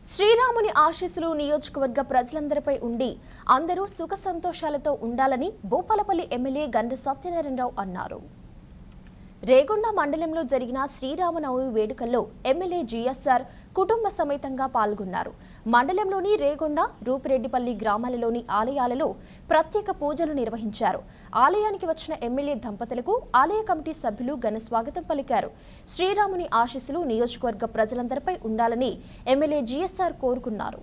శ్రీరాముని ఆశీస్సులు నియోజకవర్గ ప్రజలందరిపై ఉండి అందరూ సుఖ సంతోషాలతో ఉండాలని భూపాలపల్లి ఎమ్మెల్యే గండ్ర సత్యనారాయణరావు అన్నారు రేగొండ మండలంలో జరిగిన శ్రీరామనవమి వేడుకల్లో ఎమ్మెల్యే జిఎస్ఆర్ కుటుంబ సమేతంగా పాల్గొన్నారు మండలంలోని రేగొండ రూపిరెడ్డిపల్లి గ్రామాలలోని ఆలయాలలో ప్రత్యేక పూజలు నిర్వహించారు ఆలయానికి వచ్చిన ఎమ్మెల్యే దంపతులకు ఆలయ కమిటీ సభ్యులు ఘన స్వాగతం పలికారు శ్రీరాముని ఆశీస్సులు నియోజకవర్గ ప్రజలందరిపై ఉండాలని ఎమ్మెల్యే జిఎస్ఆర్ కోరుకున్నారు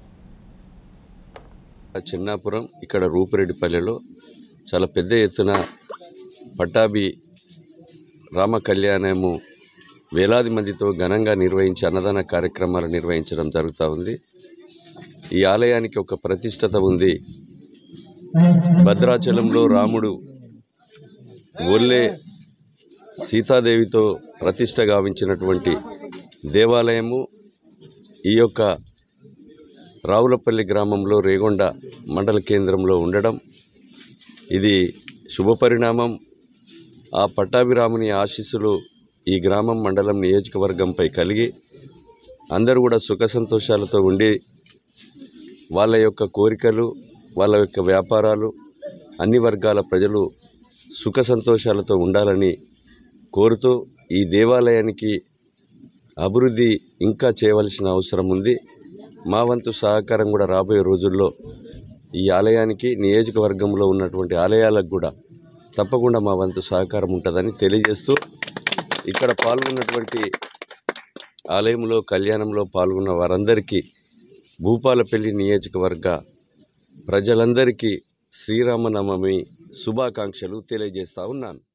చిన్నాపురం ఇక్కడ రూపిరెడ్డిపల్లెలో చాలా పెద్ద ఎత్తున పట్టాభి రామ కళ్యాణము వేలాది మందితో ఘనంగా నిర్వహించి అన్నదాన కార్యక్రమాలు నిర్వహించడం జరుగుతూ ఉంది ఈ ఆలయానికి ఒక ప్రతిష్టత ఉంది భద్రాచలంలో రాముడు ఒల్లే సీతాదేవితో ప్రతిష్ట గావించినటువంటి దేవాలయము ఈ యొక్క రావులపల్లి గ్రామంలో రేగొండ మండల కేంద్రంలో ఉండడం ఇది శుభపరిణామం ఆ పట్టాభిరాముని ఆశీస్సులు ఈ గ్రామం మండలం నియోజకవర్గంపై కలిగి అందరూ కూడా సుఖ సంతోషాలతో ఉండి వాళ్ళ యొక్క కోరికలు వాళ్ళ యొక్క వ్యాపారాలు అన్ని వర్గాల ప్రజలు సుఖ సంతోషాలతో ఉండాలని కోరుతూ ఈ దేవాలయానికి అభివృద్ధి ఇంకా చేయవలసిన అవసరం ఉంది మా వంతు సహకారం కూడా రాబోయే రోజుల్లో ఈ ఆలయానికి నియోజకవర్గంలో ఉన్నటువంటి ఆలయాలకు కూడా తప్పకుండా మా వంతు సహకారం ఉంటుందని తెలియజేస్తూ ఇక్కడ పాల్గొన్నటువంటి ఆలయంలో కళ్యాణంలో పాల్గొన్న వారందరికీ భూపాలపల్లి నియోజకవర్గ ప్రజలందరికీ శ్రీరామనవమి శుభాకాంక్షలు తెలియజేస్తా ఉన్నాను